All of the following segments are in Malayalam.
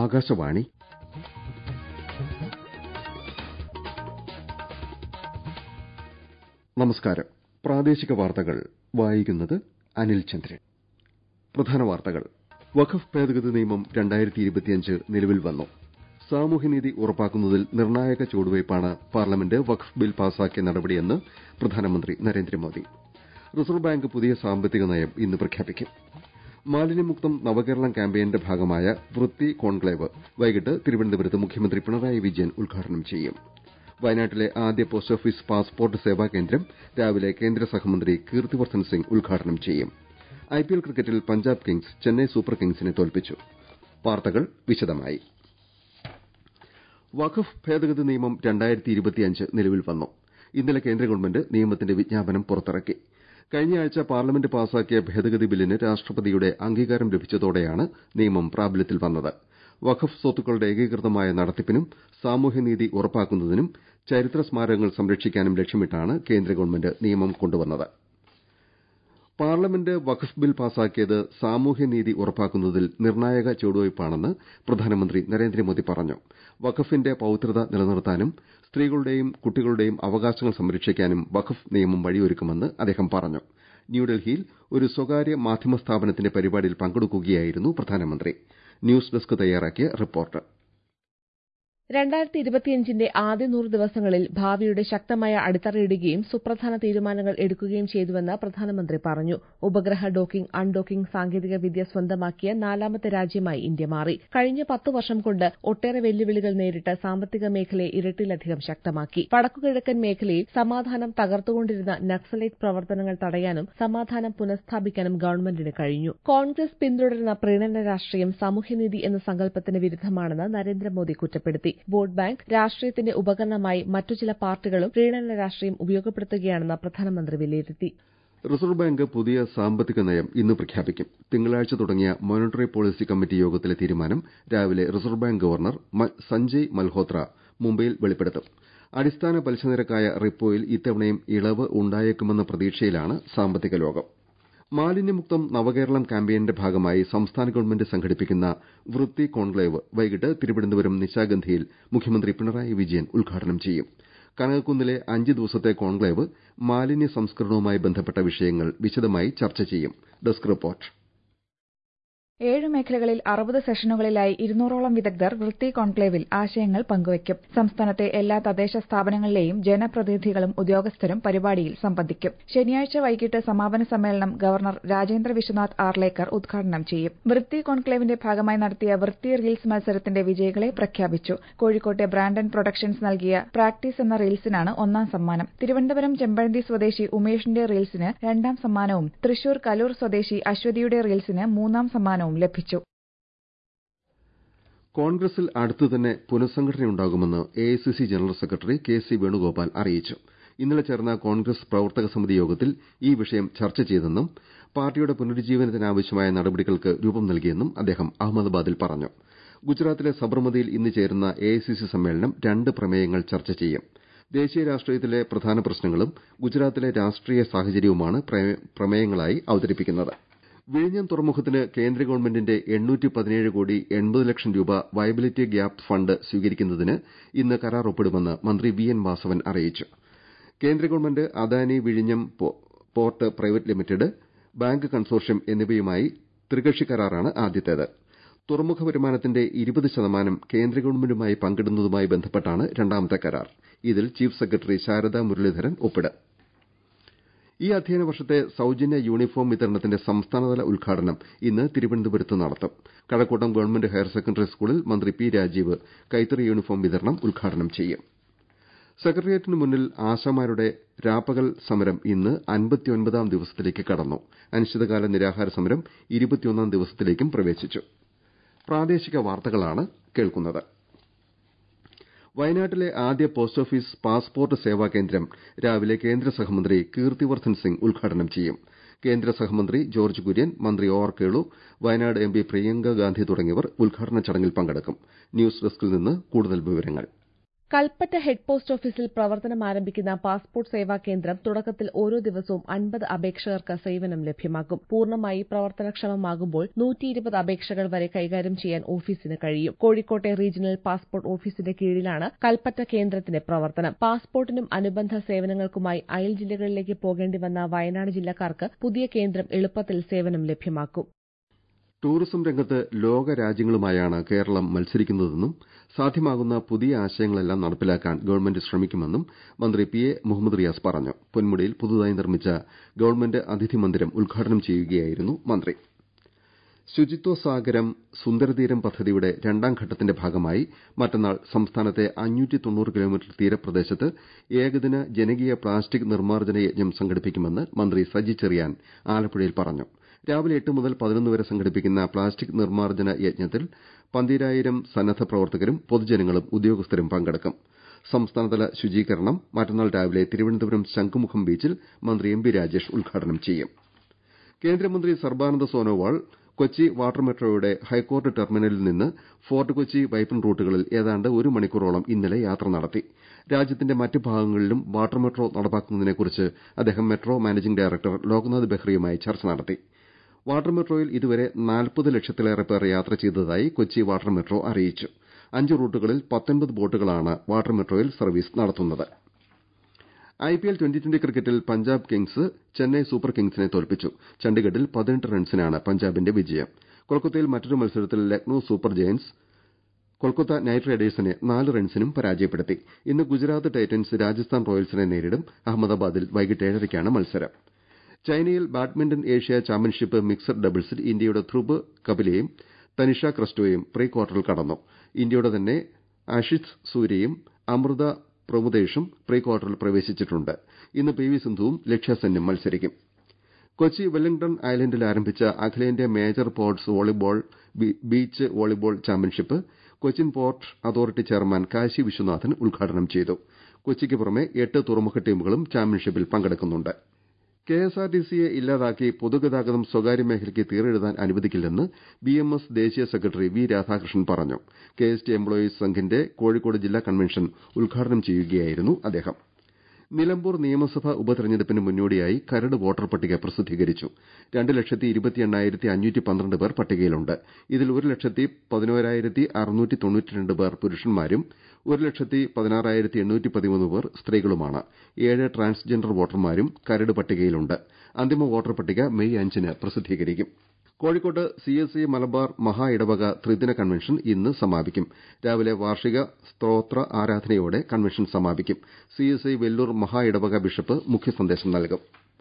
ആകാശവാണി നമസ്കാരം പ്രാദേശിക വാർത്തകൾ വായിക്കുന്നത് അനിൽ ചന്ദ്രൻ പ്രധാന വാർത്തകൾ വഖഫ് ഭേദഗതി നിയമം നിലവിൽ വന്നു സാമൂഹ്യനീതി ഉറപ്പാക്കുന്നതിൽ നിർണായക ചുവടുവയ്പാണ് പാർലമെന്റ് വഖഫ് ബിൽ പാസാക്കിയ നടപടിയെന്ന് പ്രധാനമന്ത്രി നരേന്ദ്രമോദി റിസർവ് ബാങ്ക് പുതിയ സാമ്പത്തിക നയം ഇന്ന് പ്രഖ്യാപിക്കും മാലിന്യമുക്തം നവകേരളം ക്യാമ്പയിന്റെ ഭാഗമായ വൃത്തി കോൺക്ലേവ് വൈകിട്ട് തിരുവനന്തപുരത്ത് മുഖ്യമന്ത്രി പിണറായി വിജയൻ ഉദ്ഘാടനം ചെയ്യും വയനാട്ടിലെ ആദ്യ പോസ്റ്റ് ഓഫീസ് പാസ്പോർട്ട് സേവാ കേന്ദ്രം രാവിലെ കേന്ദ്ര സഹമന്ത്രി കീർത്തിവർദ്ധൻ സിംഗ് ഉദ്ഘാടനം ചെയ്യും ഐപിഎൽ ക്രിക്കറ്റിൽ പഞ്ചാബ് കിങ്സ് ചെന്നൈ സൂപ്പർ കിങ്സിനെ തോൽപ്പിച്ചു വാർത്തകൾ വിശദമായി വഖഫ് ഭേദഗതി നിയമം നിലവിൽ വന്നു ഇന്നലെ കേന്ദ്ര ഗവൺമെന്റ് നിയമത്തിന്റെ വിജ്ഞാപനം പുറത്തിറക്കി കഴിഞ്ഞയാഴ്ച പാർലമെന്റ് പാസാക്കിയ ഭേദഗതി ബില്ലിന് രാഷ്ട്രപതിയുടെ അംഗീകാരം ലഭിച്ചതോടെയാണ് നിയമം പ്രാബല്യത്തിൽ വന്നത് വഖഫ് സ്വത്തുക്കളുടെ ഏകീകൃതമായ നടത്തിപ്പിനും സാമൂഹ്യനീതി ഉറപ്പാക്കുന്നതിനും ചരിത്ര സ്മാരകങ്ങൾ സംരക്ഷിക്കാനും ലക്ഷ്യമിട്ടാണ് കേന്ദ്ര ഗവൺമെന്റ് നിയമം കൊണ്ടുവന്നത് പാർലമെന്റ് വഖഫ് ബിൽ പാസാക്കിയത് സാമൂഹ്യനീതി ഉറപ്പാക്കുന്നതിൽ നിർണായക ചുവടുവയ്പാണെന്ന് പ്രധാനമന്ത്രി നരേന്ദ്രമോദി പറഞ്ഞു വഖഫിന്റെ പൌത്രത നിലനിർത്താനും സ്ത്രീകളുടെയും കുട്ടികളുടെയും അവകാശങ്ങൾ സംരക്ഷിക്കാനും വഖഫ് നിയമം വഴിയൊരുക്കുമെന്ന് അദ്ദേഹം പറഞ്ഞു ന്യൂഡൽഹിയിൽ ഒരു സ്വകാര്യ മാധ്യമ സ്ഥാപനത്തിന്റെ പരിപാടിയിൽ പങ്കെടുക്കുകയായിരുന്നു പ്രധാനമന്ത്രി ന്യൂസ് ഡെസ്ക് തയ്യാറാക്കിയ റിപ്പോർട്ട് രണ്ടായിരത്തി ഇരുപത്തിയഞ്ചിന്റെ ആദ്യ നൂറ് ദിവസങ്ങളിൽ ഭാവിയുടെ ശക്തമായ അടിത്തറയിടുകയും സുപ്രധാന തീരുമാനങ്ങൾ എടുക്കുകയും ചെയ്തുവെന്ന് പ്രധാനമന്ത്രി പറഞ്ഞു ഉപഗ്രഹ ഡോക്കിംഗ് അൺഡോക്കിംഗ് സാങ്കേതിക വിദ്യ സ്വന്തമാക്കിയ നാലാമത്തെ രാജ്യമായി ഇന്ത്യ മാറി കഴിഞ്ഞ പത്തു വർഷം കൊണ്ട് ഒട്ടേറെ വെല്ലുവിളികൾ നേരിട്ട് സാമ്പത്തിക മേഖലയെ ഇരട്ടിലധികം ശക്തമാക്കി വടക്കുകിഴക്കൻ മേഖലയിൽ സമാധാനം തകർത്തുകൊണ്ടിരുന്ന നക്സലൈറ്റ് പ്രവർത്തനങ്ങൾ തടയാനും സമാധാനം പുനഃസ്ഥാപിക്കാനും ഗവൺമെന്റിന് കഴിഞ്ഞു കോൺഗ്രസ് പിന്തുടരുന്ന പ്രീണന രാഷ്ട്രീയം സാമൂഹ്യനീതി എന്ന സങ്കല്പത്തിന് വിരുദ്ധമാണെന്ന് നരേന്ദ്രമോദി കുറ്റപ്പെടുത്തി വോട്ട് ബാങ്ക് രാഷ്ട്രീയത്തിന്റെ ഉപകരണമായി മറ്റു ചില പാർട്ടികളും പ്രീണന രാഷ്ട്രീയം ഉപയോഗപ്പെടുത്തുകയാണെന്ന് പ്രധാനമന്ത്രി വിലയിരുത്തി റിസർവ് ബാങ്ക് പുതിയ സാമ്പത്തിക നയം ഇന്ന് പ്രഖ്യാപിക്കും തിങ്കളാഴ്ച തുടങ്ങിയ മോണിറ്ററി പോളിസി കമ്മിറ്റി യോഗത്തിലെ തീരുമാനം രാവിലെ reserve bank governor Sanjay Malhotra മുംബൈയിൽ വെളിപ്പെടുത്തും അടിസ്ഥാന പലിശ നിരക്കായ റിപ്പോയിൽ ഇത്തവണയും ഇളവ് ഉണ്ടായേക്കുമെന്ന പ്രതീക്ഷയിലാണ് സാമ്പത്തിക ലോകം മാലിന്യമുക്തം നവകേരളം ക്യാമ്പയിന്റെ ഭാഗമായി സംസ്ഥാന ഗവൺമെന്റ് സംഘടിപ്പിക്കുന്ന വൃത്തി കോൺക്ലേവ് വൈകിട്ട് തിരുവനന്തപുരം നിശാഗന്ധിയിൽ മുഖ്യമന്ത്രി പിണറായി വിജയൻ ഉദ്ഘാടനം ചെയ്യും കനകക്കുന്നിലെ അഞ്ച് ദിവസത്തെ കോൺക്ലേവ് മാലിന്യ സംസ്കരണവുമായി ബന്ധപ്പെട്ട വിഷയങ്ങൾ വിശദമായി ചർച്ച ചെയ്യും ഡെസ്ക് റിപ്പോർട്ട് ഏഴ് മേഖലകളിൽ അറുപത് സെഷനുകളിലായി ഇരുന്നൂറോളം വിദഗ്ധർ വൃത്തി കോൺക്ലേവിൽ ആശയങ്ങൾ പങ്കുവയ്ക്കും സംസ്ഥാനത്തെ എല്ലാ തദ്ദേശ സ്ഥാപനങ്ങളിലെയും ജനപ്രതിനിധികളും ഉദ്യോഗസ്ഥരും പരിപാടിയിൽ സംബന്ധിക്കും ശനിയാഴ്ച വൈകിട്ട് സമാപന സമ്മേളനം ഗവർണർ രാജേന്ദ്ര വിശ്വനാഥ് ആർലേക്കർ ഉദ്ഘാടനം ചെയ്യും വൃത്തി കോൺക്ലേവിന്റെ ഭാഗമായി നടത്തിയ വൃത്തി റീൽസ് മത്സരത്തിന്റെ വിജയികളെ പ്രഖ്യാപിച്ചു കോഴിക്കോട്ടെ ബ്രാൻഡൻ പ്രൊഡക്ഷൻസ് നൽകിയ പ്രാക്ടീസ് എന്ന റീൽസിനാണ് ഒന്നാം സമ്മാനം തിരുവനന്തപുരം ചെമ്പഴന്തി സ്വദേശി ഉമേഷിന്റെ റീൽസിന് രണ്ടാം സമ്മാനവും തൃശൂർ കലൂർ സ്വദേശി അശ്വതിയുടെ റീൽസിന് മൂന്നാം സമ്മാനവും സമ്മാനവും ലഭിച്ചു കോൺഗ്രസിൽ അടുത്തുതന്നെ പുനഃസംഘടനയുണ്ടാകുമെന്ന് AICC general secretary K C Venugopal അറിയിച്ചു ഇന്നലെ ചേർന്ന കോൺഗ്രസ് പ്രവർത്തക സമിതി യോഗത്തിൽ ഈ വിഷയം ചർച്ച ചെയ്തെന്നും പാർട്ടിയുടെ പുനരുജ്ജീവനത്തിനാവശ്യമായ നടപടികൾക്ക് രൂപം നൽകിയെന്നും അദ്ദേഹം അഹമ്മദാബാദിൽ പറഞ്ഞു ഗുജറാത്തിലെ സബർമതിയിൽ ഇന്ന് ചേരുന്ന എഐസിസി സമ്മേളനം രണ്ട് പ്രമേയങ്ങൾ ചർച്ച ചെയ്യും ദേശീയ രാഷ്ട്രീയത്തിലെ പ്രധാന പ്രശ്നങ്ങളും ഗുജറാത്തിലെ രാഷ്ട്രീയ സാഹചര്യവുമാണ് പ്രമേയങ്ങളായി അവതരിപ്പിക്കുന്നത് വിഴിഞ്ഞം തുറമുഖത്തിന് കേന്ദ്ര ഗവൺമെന്റിന്റെ കോടി ലക്ഷം രൂപ വയബിലിറ്റി ഗ്യാപ് ഫണ്ട് സ്വീകരിക്കുന്നതിന് ഇന്ന് കരാർ ഒപ്പിടുമെന്ന് മന്ത്രി വി എൻ വാസവൻ അറിയിച്ചു കേന്ദ്ര ഗവൺമെന്റ് അദാനി വിഴിഞ്ഞം port private limited bank consortium എന്നിവയുമായി ത്രികക്ഷി കരാറാണ് ആദ്യത്തേത് തുറമുഖ വരുമാനത്തിന്റെ ഇരുപത് ശതമാനം കേന്ദ്ര ഗവൺമെന്റുമായി പങ്കിടുന്നതുമായി ബന്ധപ്പെട്ടാണ് രണ്ടാമത്തെ കരാർ ഇതിൽ ചീഫ് സെക്രട്ടറി ശാരദാ മുരളീധരൻ ഒപ്പിടും ഈ അധ്യയന വർഷത്തെ സൌജന്യ യൂണിഫോം വിതരണത്തിന്റെ സംസ്ഥാനതല ഉദ്ഘാടനം ഇന്ന് തിരുവനന്തപുരത്ത് നടത്തും കഴക്കൂട്ടം ഗവൺമെന്റ് ഹയർ സെക്കൻഡറി സ്കൂളിൽ മന്ത്രി പി രാജീവ് കൈത്തറി യൂണിഫോം വിതരണം ഉദ്ഘാടനം ചെയ്യും സെക്രട്ടേറിയറ്റിന് മുന്നിൽ ആശാമാരുടെ രാപ്പകൽ സമരം ഇന്ന് അൻപത്തിയൊൻപതാം ദിവസത്തിലേക്ക് കടന്നു അനിശ്ചിതകാല നിരാഹാര സമരം ഇരുപത്തിയൊന്നാം ദിവസത്തിലേക്കും പ്രവേശിച്ചു പ്രാദേശിക വാർത്തകളാണ് കേൾക്കുന്നത് വയനാട്ടിലെ ആദ്യ പോസ്റ്റ് ഓഫീസ് പാസ്പോർട്ട് സേവാ കേന്ദ്രം രാവിലെ കേന്ദ്ര സഹമന്ത്രി കീർത്തിവർദ്ധൻ സിംഗ് ഉദ്ഘാടനം ചെയ്യും കേന്ദ്ര സഹമന്ത്രി ജോർജ്ജ് കുര്യൻ മന്ത്രി O R Kelu Wayanad M P Priyanka Gandhi തുടങ്ങിയവർ ഉദ്ഘാടന ചടങ്ങിൽ പങ്കെടുക്കും ന്യൂസ് ഡെസ്കിൽ നിന്ന് കൂടുതൽ വിവരങ്ങൾ കൽപ്പറ്റ ഹെഡ് പോസ്റ്റ് ഓഫീസിൽ പ്രവർത്തനം ആരംഭിക്കുന്ന പാസ്പോർട്ട് സേവാ കേന്ദ്രം തുടക്കത്തിൽ ഓരോ ദിവസവും അൻപത് അപേക്ഷകർക്ക് സേവനം ലഭ്യമാക്കും പൂർണ്ണമായി പ്രവർത്തനക്ഷമമാകുമ്പോൾ നൂറ്റിയിരുപത് അപേക്ഷകൾ വരെ കൈകാര്യം ചെയ്യാൻ ഓഫീസിന് കഴിയും കോഴിക്കോട്ടെ റീജിയണൽ പാസ്പോർട്ട് ഓഫീസിന്റെ കീഴിലാണ് കൽപ്പറ്റ കേന്ദ്രത്തിന്റെ പ്രവർത്തനം പാസ്പോർട്ടിനും അനുബന്ധ സേവനങ്ങൾക്കുമായി അയൽ ജില്ലകളിലേക്ക് പോകേണ്ടി വന്ന വയനാട് ജില്ലക്കാർക്ക് പുതിയ കേന്ദ്രം എളുപ്പത്തിൽ സേവനം ലഭ്യമാക്കും ടൂറിസം രംഗത്ത് ലോക രാജ്യങ്ങളുമായാണ് കേരളം മത്സരിക്കുന്നതെന്നും സാധ്യമാകുന്ന പുതിയ ആശയങ്ങളെല്ലാം നടപ്പിലാക്കാൻ ഗവൺമെന്റ് ശ്രമിക്കുമെന്നും മന്ത്രി പി എ മുഹമ്മദ് റിയാസ് പറഞ്ഞു പൊന്മുടിയിൽ പുതുതായി നിർമ്മിച്ച ഗവൺമെന്റ് അതിഥി മന്ദിരം ഉദ്ഘാടനം ചെയ്യുകയായിരുന്നു മന്ത്രി ശുചിത്വ സാഗരം സുന്ദരതീരം പദ്ധതിയുടെ രണ്ടാം ഘട്ടത്തിന്റെ ഭാഗമായി മറ്റന്നാൾ സംസ്ഥാനത്തെ കിലോമീറ്റർ തീരപ്രദേശത്ത് ഏകദിന ജനകീയ പ്ലാസ്റ്റിക് നിർമ്മാർജ്ജന യജ്ഞം സംഘടിപ്പിക്കുമെന്ന് മന്ത്രി സജി ചെറിയാൻ ആലപ്പുഴയിൽ പറഞ്ഞു രാവിലെ എട്ട് മുതൽ പതിനൊന്ന് വരെ സംഘടിപ്പിക്കുന്ന പ്ലാസ്റ്റിക് നിർമ്മാർജ്ജന യജ്ഞത്തിൽ പന്തിരായിരം സന്നദ്ധ പ്രവർത്തകരും പൊതുജനങ്ങളും ഉദ്യോഗസ്ഥരും പങ്കെടുക്കും സംസ്ഥാനതല ശുചീകരണം മറ്റന്നാൾ രാവിലെ തിരുവനന്തപുരം ശംഖുമുഖം ബീച്ചിൽ മന്ത്രി എം പി രാജേഷ് ഉദ്ഘാടനം ചെയ്യും കേന്ദ്രമന്ത്രി സർബാനന്ദ സോനോവാൾ കൊച്ചി വാട്ടർ മെട്രോയുടെ ഹൈക്കോർട്ട് ടെർമിനലിൽ നിന്ന് ഫോർട്ട് കൊച്ചി വൈപ്പിൻ റൂട്ടുകളിൽ ഏതാണ്ട് ഒരു മണിക്കൂറോളം ഇന്നലെ യാത്ര നടത്തി രാജ്യത്തിന്റെ മറ്റ് ഭാഗങ്ങളിലും വാട്ടർ മെട്രോ നടപ്പാക്കുന്നതിനെക്കുറിച്ച് അദ്ദേഹം മെട്രോ മാനേജിംഗ് ഡയറക്ടർ ലോക്നാഥ് ബെഹ്റയുമായി ചർച്ച നടത്തി വാട്ടർ മെട്രോയിൽ ഇതുവരെ നാൽപ്പത് ലക്ഷത്തിലേറെ പേർ യാത്ര ചെയ്തതായി കൊച്ചി വാട്ടർ മെട്രോ അറിയിച്ചു അഞ്ച് റൂട്ടുകളിൽ പത്തൊൻപത് ബോട്ടുകളാണ് വാട്ടർ മെട്രോയിൽ സർവീസ് നടത്തുന്നത് ഐപിഎൽ ട്വന്റി ട്വന്റി ക്രിക്കറ്റിൽ പഞ്ചാബ് കിങ്സ് ചെന്നൈ സൂപ്പർ കിങ്സിനെ തോൽപ്പിച്ചു ചണ്ഡിഗഡിൽ പതിനെട്ട് റൺസിനാണ് പഞ്ചാബിന്റെ വിജയം കൊൽക്കത്തയിൽ മറ്റൊരു മത്സരത്തിൽ Lucknow super giants Kolkata knight റൈഡേഴ്സിനെ നാല് റൺസിനും പരാജയപ്പെടുത്തി ഇന്ന് ഗുജറാത്ത് ടൈറ്റൻസ് രാജസ്ഥാൻ റോയൽസിനെ നേരിടും അഹമ്മദാബാദിൽ വൈകിട്ട് ഏഴരയ്ക്കാണ് മത്സരം ചൈനയിൽ ബാഡ്മിന്റൺ ഏഷ്യ ചാമ്പ്യൻഷിപ്പ് മിക്സഡ് ഡബിൾസിൽ ഇന്ത്യയുടെ ധ്രുവ് കപിലയും തനിഷ ക്രസ്റ്റോയും പ്രീ ക്വാർട്ടറിൽ കടന്നു ഇന്ത്യയുടെ തന്നെ ആഷിഷ് സൂര്യയും അമൃത പ്രമുദേഷും പ്രീ ക്വാർട്ടറിൽ പ്രവേശിച്ചിട്ടുണ്ട് ഇന്ന് പി വി സിന്ധുവും ലക്ഷ്യസെന്നും മത്സരിക്കും കൊച്ചി വെല്ലിംഗ്ടൺ ഐലൻഡിൽ ആരംഭിച്ച അഖിലേന്ത്യാ major ports volleyball beach volleyball championship Cochin port authority chairman Kashi Viswanathan ഉദ്ഘാടനം ചെയ്തു കൊച്ചിക്ക് പുറമെ എട്ട് തുറമുഖ ടീമുകളും ചാമ്പ്യൻഷിപ്പിൽ പങ്കെടുക്കുന്നുണ്ട് കെഎസ്ആർടിസിയെ ഇല്ലാതാക്കി പൊതുഗതാഗതം സ്വകാര്യ മേഖലയ്ക്ക് തീരെഴുതാൻ അനുവദിക്കില്ലെന്ന് ബിഎംഎസ് ദേശീയ സെക്രട്ടറി വി രാധാകൃഷ്ണൻ പറഞ്ഞു കെഎസ്ടി എംപ്ലോയീസ് സംഘിന്റെ കോഴിക്കോട് ജില്ലാ കൺവെൻഷൻ ഉദ്ഘാടനം ചെയ്യുകയായിരുന്നു അദ്ദേഹം നിലമ്പൂർ നിയമസഭാ ഉപതെരഞ്ഞെടുപ്പിന് മുന്നോടിയായി കരട് വോട്ടർ പട്ടിക പ്രസിദ്ധീകരിച്ചു രണ്ട് ലക്ഷത്തി ഇരുപത്തി എണ്ണായിരത്തി അഞ്ഞൂറ്റി പന്ത്രണ്ട് പേർ പട്ടികയിലുണ്ട് ഇതിൽ ഒരു ലക്ഷത്തി പതിനോരായിരത്തി അറുന്നൂറ്റി തൊണ്ണൂറ്റിരണ്ട് പേർ പുരുഷന്മാരും ഒരു ലക്ഷത്തി പതിനാറായിരത്തി എണ്ണൂറ്റി പതിമൂന്ന് പേർ സ്ത്രീകളുമാണ് ഏഴ് ട്രാൻസ്ജെൻഡർ വോട്ടർമാരും കരട് പട്ടികയിലുണ്ട് അന്തിമ വോട്ടർ പട്ടിക മെയ് അഞ്ചിന് പ്രസിദ്ധീകരിക്കും കോഴിക്കോട്ട് സിഎസ്ഐ മലബാർ മഹാ ഇടവക ത്രിദിന കൺവെൻഷൻ ഇന്ന് സമാപിക്കും രാവിലെ വാർഷിക സ്തോത്ര ആരാധനയോടെ കൺവെൻഷൻ സമാപിക്കും സിഎസ്ഐ വെല്ലൂർ മഹാ ഇടവക ബിഷപ്പ് മുഖ്യസന്ദേശം നൽകും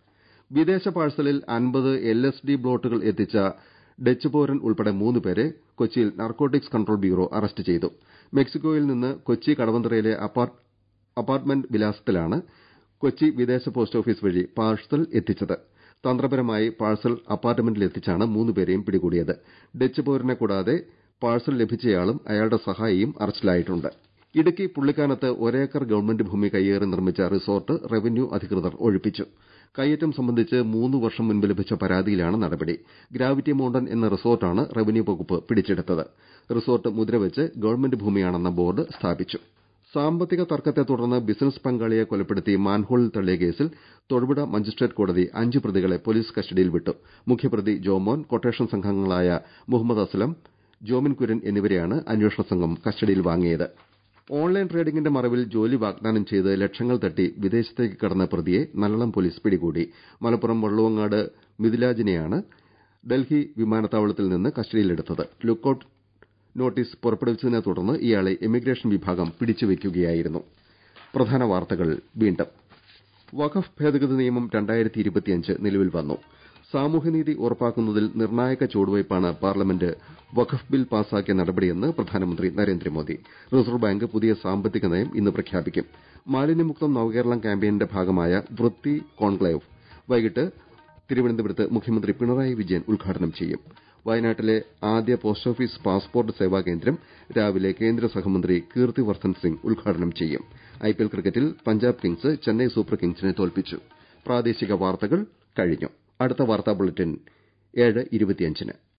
വിദേശ പാഴ്സലിൽ അൻപത് എൽ എസ് ഡി ബ്ലോട്ടുകൾ എത്തിച്ച ഡച്ച് പൌരൻ ഉൾപ്പെടെ മൂന്ന് പേരെ കൊച്ചിയിൽ നാർക്കോട്ടിക്സ് കൺട്രോൾ ബ്യൂറോ അറസ്റ്റ് ചെയ്തു മെക്സിക്കോയിൽ നിന്ന് കൊച്ചി കടവന്ത്രയിലെ അപ്പാർട്ട്മെന്റ് വിലാസത്തിലാണ് കൊച്ചി വിദേശ പോസ്റ്റ് ഓഫീസ് വഴി പാഴ്സൽ എത്തിച്ചത് തന്ത്രപരമായി പാഴ്സൽ അപ്പാർട്ട്മെന്റിലെത്തിച്ചാണ് മൂന്നുപേരെയും പിടികൂടിയത് ഡച്ച് പൌരനെ കൂടാതെ പാഴ്സൽ ലഭിച്ചയാളും അയാളുടെ സഹായിയും അറസ്റ്റിലായിട്ടുണ്ട് ഇടുക്കി പുള്ളിക്കാനത്ത് ഒരേക്കർ ഗവൺമെന്റ് ഭൂമി കയ്യേറി നിർമ്മിച്ച റിസോർട്ട് റവന്യൂ അധികൃതർ ഒഴിപ്പിച്ചു കയ്യേറ്റം സംബന്ധിച്ച് മൂന്ന് വർഷം മുൻപ് ലഭിച്ച പരാതിയിലാണ് നടപടി ഗ്രാവിറ്റി മൌണ്ടൻ എന്ന റിസോർട്ടാണ് റവന്യൂ വകുപ്പ് പിടിച്ചെടുത്തത് റിസോർട്ട് മുദ്രവെച്ച് ഗവൺമെന്റ് ഭൂമിയാണെന്ന ബോർഡ് സ്ഥാപിച്ചു സാമ്പത്തിക തർക്കത്തെ തുടർന്ന് ബിസിനസ് പങ്കാളിയെ കൊലപ്പെടുത്തി മാൻഹോളിൽ തള്ളിയ കേസിൽ തൊടുപുഴ മജിസ്ട്രേറ്റ് കോടതി അഞ്ച് പ്രതികളെ പോലീസ് കസ്റ്റഡിയിൽ വിട്ടു മുഖ്യപ്രതി ജോമോൻ കൊട്ടേഷൻ സംഘങ്ങളായ മുഹമ്മദ് അസ്ലം ജോമിൻ കുര്യൻ എന്നിവരെയാണ് അന്വേഷണ സംഘം കസ്റ്റഡിയിൽ വാങ്ങിയത് ഓൺലൈൻ ട്രേഡിംഗിന്റെ മറവിൽ ജോലി വാഗ്ദാനം ചെയ്ത് ലക്ഷങ്ങൾ തട്ടി വിദേശത്തേക്ക് കടന്ന പ്രതിയെ നല്ലളം പോലീസ് പിടികൂടി മലപ്പുറം വള്ളുവങ്ങാട് മിഥിലാജിനെയാണ് ഡൽഹി വിമാനത്താവളത്തിൽ നിന്ന് കസ്റ്റഡിയിലെടുത്തത് ലുക്കൌട്ട് നോട്ടീസ് പുറപ്പെടുവിച്ചതിനെ തുടർന്ന് ഇയാളെ ഇമിഗ്രേഷൻ വിഭാഗം പിടിച്ചുവെക്കുകയായിരുന്നു പ്രധാന വാർത്തകൾ വീണ്ടും വഖഫ് ഭേദഗതി നിയമം രണ്ടായിരത്തി ഇരുപത്തിയഞ്ച് നിലവിൽ വന്നു സാമൂഹ്യനീതി ഉറപ്പാക്കുന്നതിൽ നിർണായക ചുവടുവയ്പാണ് പാർലമെന്റ് വഖഫ് ബിൽ പാസാക്കിയ നടപടിയെന്ന് പ്രധാനമന്ത്രി നരേന്ദ്രമോദി റിസർവ് ബാങ്ക് പുതിയ സാമ്പത്തിക നയം ഇന്ന് പ്രഖ്യാപിക്കും മാലിന്യമുക്തം നവകേരളം ക്യാമ്പയിന്റെ ഭാഗമായ വൃത്തി കോൺക്ലേവ് വൈകിട്ട് തിരുവനന്തപുരത്ത് മുഖ്യമന്ത്രി പിണറായി വിജയൻ ഉദ്ഘാടനം ചെയ്യും വയനാട്ടിലെ ആദ്യ പോസ്റ്റ് ഓഫീസ് പാസ്പോർട്ട് സേവാ കേന്ദ്രം രാവിലെ കേന്ദ്ര സഹമന്ത്രി കീർത്തിവർദ്ധൻ സിംഗ് ഉദ്ഘാടനം ചെയ്യും ഐപിഎൽ ക്രിക്കറ്റിൽ പഞ്ചാബ് കിങ്സ് ചെന്നൈ സൂപ്പർ കിങ്സിനെ തോൽപ്പിച്ചു പ്രാദേശിക വാർത്തകൾ കഴിഞ്ഞു അടുത്ത വാർത്താ ബുള്ളറ്റിൻ ഏഴ് ഇരുപത്തിയഞ്ചിന്